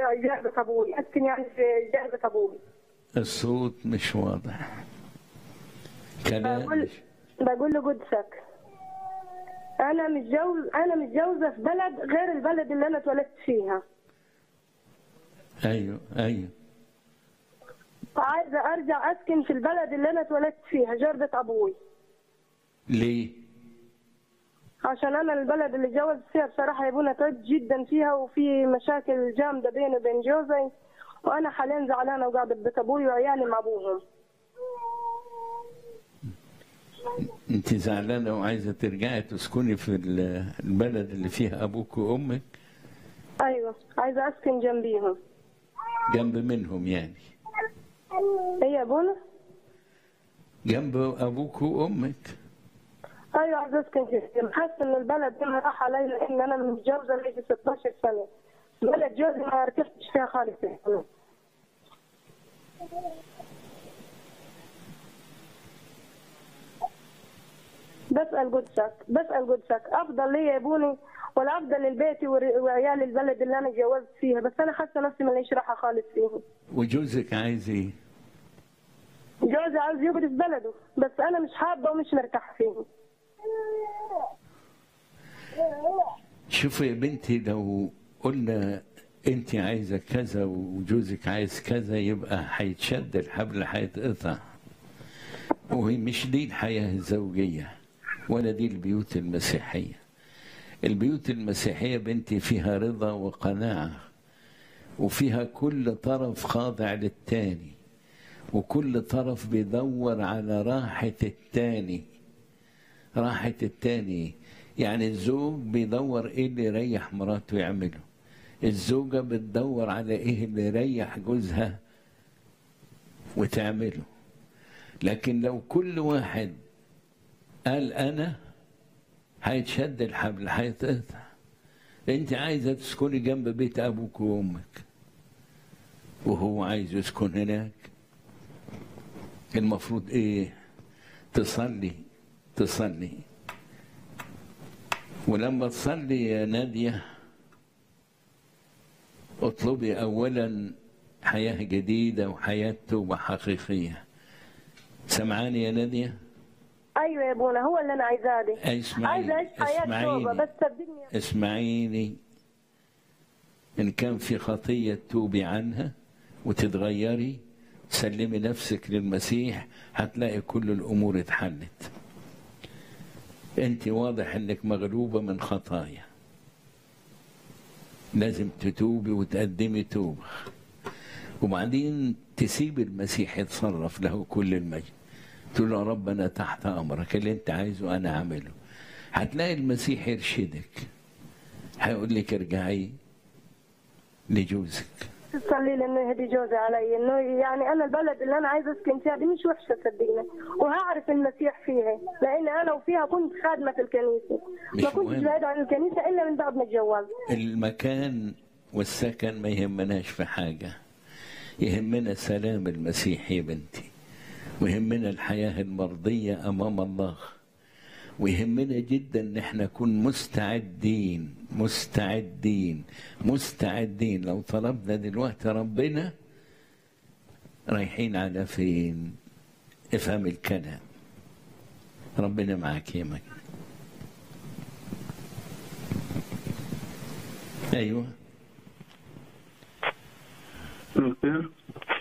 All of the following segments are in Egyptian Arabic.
جعبة ابوي اسكن يعني في جعبة ابوي الصوت مش واضح كلام بقول مش بقول له قدسك انا متجوز انا متجوزه في بلد غير البلد اللي انا اتولدت فيها ايوه ايوه وعايزه ارجع اسكن في البلد اللي انا اتولدت فيها جردة ابوي ليه عشان انا البلد اللي اتجوزت فيها بصراحه يا ابونا تعبت جدا فيها وفي مشاكل جامده بيني وبين جوزي وانا حاليا زعلانه وقاعده ببيت ابوي وعيالي مع ابوهم انت زعلانه وعايزه ترجعي تسكني في ال- البلد اللي فيها ابوك وامك ايوه عايزه اسكن جنبيهم جنب منهم يعني ايه يا ابونا جنب ابوك وامك ايوه عايزه اسكن جنبيهم حاسه ان البلد هنا راح علي لان انا متجوزه لي 16 سنه بلد جوزي ما ارتحتش فيها خالص بسأل قدسك بسأل قدسك أفضل لي يا ابوني ولا أفضل لبيتي ور- وعيال البلد اللي أنا اتجوزت فيها بس أنا حاسة نفسي ماليش راحة خالص فيهم وجوزك عايز ايه جوزي عاوز يقعد في بلده بس أنا مش حابة ومش مرتاحة فيهم شوفي يا بنتي لو قلنا انت عايزه كذا وجوزك عايز كذا يبقى هيتشد الحبل هيتقطع وهي مش دي الحياه الزوجيه ولا دي البيوت المسيحيه البيوت المسيحيه بنتي فيها رضا وقناعه وفيها كل طرف خاضع للتاني وكل طرف بيدور على راحه التاني راحة التاني يعني الزوج بيدور ايه اللي يريح مراته يعمله الزوجة بتدور على ايه اللي يريح جوزها وتعمله لكن لو كل واحد قال انا هيتشد الحبل هيتقطع انت عايزة تسكني جنب بيت ابوك وامك وهو عايز يسكن هناك المفروض ايه تصلي تصلي ولما تصلي يا نادية اطلبي أولا حياة جديدة وحياة توبة حقيقية سمعاني يا نادية أيوة يا ابونا هو اللي أنا عايزاه دي اسمعيني عايزة أعيش حياة اسمعيني. توبة بس صدقني اسمعيني إن كان في خطية توبي عنها وتتغيري سلمي نفسك للمسيح هتلاقي كل الأمور اتحلت أنت واضح إنك مغلوبة من خطايا لازم تتوبي وتقدمي توبة وبعدين تسيب المسيح يتصرف له كل المجد تقول له يا رب أنا تحت أمرك اللي أنت عايزه أنا أعمله هتلاقي المسيح يرشدك هيقول لك ارجعي لجوزك تصلي لي انه يهدي جوزي علي انه يعني انا البلد اللي انا عايزه اسكن فيها دي مش وحشه صدقني وهعرف المسيح فيها لان انا وفيها كنت خادمه في الكنيسه مش ما كنتش مهم. بعيده عن الكنيسه الا من بعد ما اتجوزت المكان والسكن ما يهمناش في حاجة يهمنا سلام المسيح يا بنتي ويهمنا الحياة المرضية أمام الله ويهمنا جدا ان احنا نكون مستعدين مستعدين مستعدين لو طلبنا دلوقتي ربنا رايحين على فين افهم الكلام ربنا معاك يا مجد ايوه الخير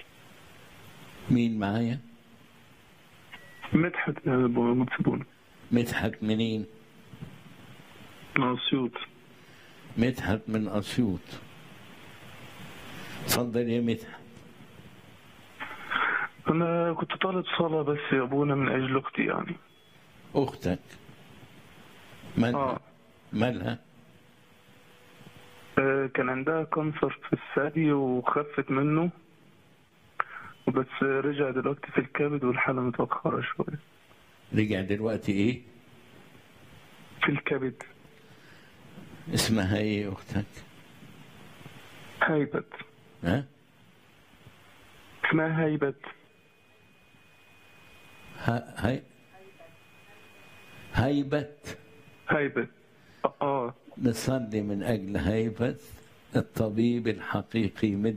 مين معايا مدحت يا ابو مكسبون مدحت منين من اسيوط مدحت من اسيوط اتفضل يا مدحت انا كنت طالب صلاة بس يا ابونا من اجل اختي يعني اختك مالها اه مالها آه، كان عندها كانسر في الثدي وخفت منه بس رجع دلوقتي في الكبد والحالة متأخرة شوية رجع دلوقتي ايه في الكبد اسمها ايه اختك هيبت ها اسمها هيبت ه- هاي هيبت هيبت اه نصلي من اجل هيبت الطبيب الحقيقي مد